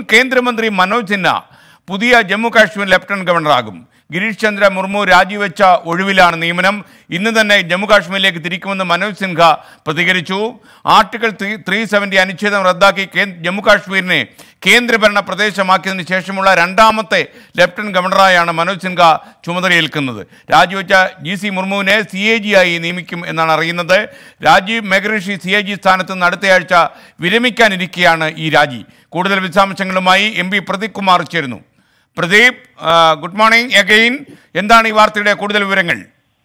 കേന്ദ്രമന്ത്രി മനോജ് സിൻഹ പുതിയ ജമ്മു കാശ്മീർ ലഫ്റ്റനന്റ് ഗവർണറാകും ഗിരീഷ് ചന്ദ്ര മുർമു രാജിവെച്ച ഒഴിവിലാണ് നിയമനം ഇന്ന് തന്നെ ജമ്മു കാശ്മീരിലേക്ക് തിരിക്കുമെന്ന് മനോജ് സിൻഹ പ്രതികരിച്ചു ആർട്ടിക്കിൾ ത്രീ ത്രീ സെവൻറ്റി അനുച്ഛേദം റദ്ദാക്കി കേ- ജമ്മു കാശ്മീരിനെ കേന്ദ്രഭരണ പ്രദേശമാക്കിയതിന് ശേഷമുള്ള രണ്ടാമത്തെ ലഫ്റ്റനന്റ് ഗവർണറായാണ് മനോജ് സിൻഹ ചുമതലയേൽക്കുന്നത് രാജിവെച്ച ജി സി മുർമുവിനെ സി എ ജി ആയി നിയമിക്കും എന്നാണ് അറിയുന്നത് Rajiv Mehrishi C A G സ്ഥാനത്ത് നിന്ന് അടുത്തയാഴ്ച വിരമിക്കാനിരിക്കെയാണ് ഈ രാജി കൂടുതൽ വിശദാംശങ്ങളുമായി എം പി പ്രദീപ് കുമാർ ചേരുന്നു പ്രദീപ് ആ, ഗുഡ് മോർണിംഗ് അഗെയിൻ എന്താണ് ഈ വാർത്തയുടെ കൂടുതൽ വിവരങ്ങൾ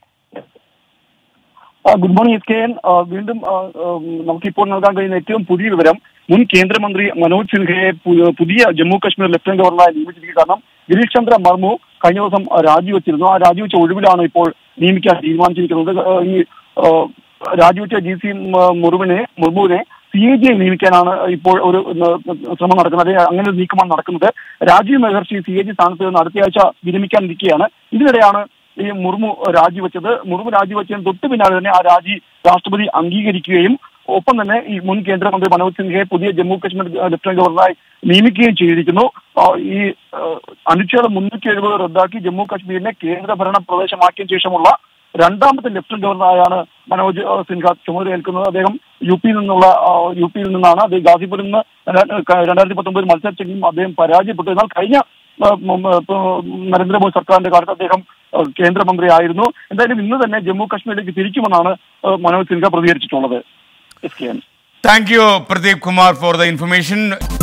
ആ, good morning S K N ആ, വീണ്ടും ആ, ഉം, നമുക്കിപ്പോൾ നൽകാൻ കഴിയുന്ന ഏറ്റവും പുതിയ വിവരം മുൻ കേന്ദ്രമന്ത്രി മനോജ് സിൻഹയെ പു- പുതിയ ജമ്മു കാശ്മീർ ലഫ്റ്റനന്റ് ഗവർണറായി നിയമിച്ചിരിക്കുക കാരണം ഗിരീഷ് ചന്ദ്ര മർമു കഴിഞ്ഞ ദിവസം ആ, രാജിവെച്ചിരുന്നു ആ രാജിവെച്ച ഒഴിവിലാണ് ഇപ്പോൾ നിയമിക്കാൻ തീരുമാനിച്ചിരിക്കുന്നത് ആ, ഈ ആ, രാജിവെച്ച ജി സി മുർമുവിനെ മുർമുവിനെ സി എ ജിയെ നിയമിക്കാനാണ് ഇപ്പോൾ ഒരു ന- ശ്രമം നടക്കുന്നത് അതെ, അങ്ങനെ ഒരു നീക്കമാണ് നടക്കുന്നത് Rajiv Mehrishi C A G സ്ഥാനത്ത് നിന്ന് അടുത്തയാഴ്ച വിരമിക്കാനിരിക്കുകയാണ് ഇതിനിടെയാണ് ഈ മുർമു രാജിവെച്ചത് മുർമു രാജിവെച്ചതിന് തൊട്ട് പിന്നാലെ തന്നെ ആ രാജി രാഷ്ട്രപതി അംഗീകരിക്കുകയും ഒപ്പം തന്നെ ഈ മുൻ കേന്ദ്രമന്ത്രി മനോജ് സിൻഹയെ പുതിയ ജമ്മു കശ്മീർ ലഫ്റ്റനന്റ് ഗവർണറായി നിയമിക്കുകയും ചെയ്തിരിക്കുന്നു ആ, ഈ ആ, അനുച്ഛേദം മുന്നൂറ്റി എഴുപത് റദ്ദാക്കി ജമ്മു കാശ്മീരിനെ കേന്ദ്രഭരണ പ്രദേശമാക്കിയ ശേഷമുള്ള രണ്ടാമത്തെ ലഫ്റ്റനന്റ് ഗവർണറായാണ് മനോജ് ആ, സിൻഹ ചുമതലയേൽക്കുന്നത് അദ്ദേഹം യു പിയിൽ നിന്നുള്ള ആ, യു പിയിൽ നിന്നാണ് അദ്ദേഹം ഗാസിപൂരിൽ നിന്ന് രണ്ടായിരത്തി പത്തൊമ്പതിൽ മത്സരിച്ചെങ്കിലും അദ്ദേഹം പരാജയപ്പെട്ടു എന്നാൽ കഴിഞ്ഞ ആ, ഉം, ആ, ഇപ്പോ നരേന്ദ്രമോദി സർക്കാരിന്റെ കാലത്ത് അദ്ദേഹം ആ, കേന്ദ്രമന്ത്രിയായിരുന്നു എന്തായാലും ഇന്ന് തന്നെ ജമ്മു കാശ്മീരിലേക്ക് തിരിക്കുമെന്നാണ് ആ, മനോജ് സിൻഹ പ്രതികരിച്ചിട്ടുള്ളത് S K N thank you Pradeep Kumar for the information